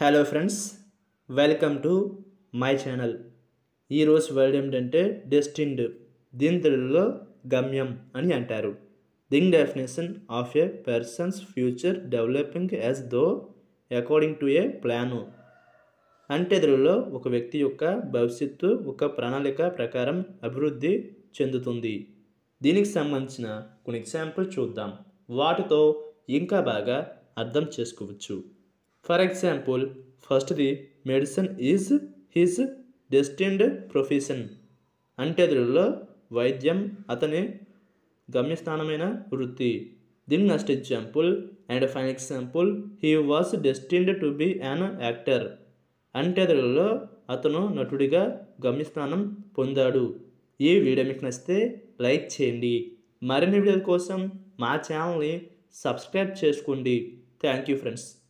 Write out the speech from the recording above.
hello friends welcome to my channel ఈరోజు word ఏమిటంటే destined దీని తెలుగులో గమ్యం అని అంటారు దీని definition of a person's future developing as though according to a plan అంటే తెలుగులో ఒక వ్యక్తి యొక్క భవిష్యత్తు ఒక ప్రణాళిక ప్రకారం అభివృద్ధి చెందుతుంది దీనికి సంబంధించిన కొన్ని ఎగ్జాంపుల్ చూద్దాం వాటితో ఇంకా బాగా అర్థం చేసుకోవచ్చు ఫర్ ఎగ్జాంపుల్ ఫస్ట్ది medicine is his destined profession అంటే తెలుగులో వైద్యం అతని గమ్యస్థానమైన వృత్తి దీని next example and fine example he was destined to be an actor అంటే తెలుగులో అతను నటుడిగా గమ్యస్థానం పొందాడు ఈ వీడియో మీకు నచ్చితే లైక్ చేయండి మరిన్ని వీడియోల కోసం మా ఛానల్ని సబ్స్క్రైబ్ చేసుకోండి థ్యాంక్ యూ ఫ్రెండ్స్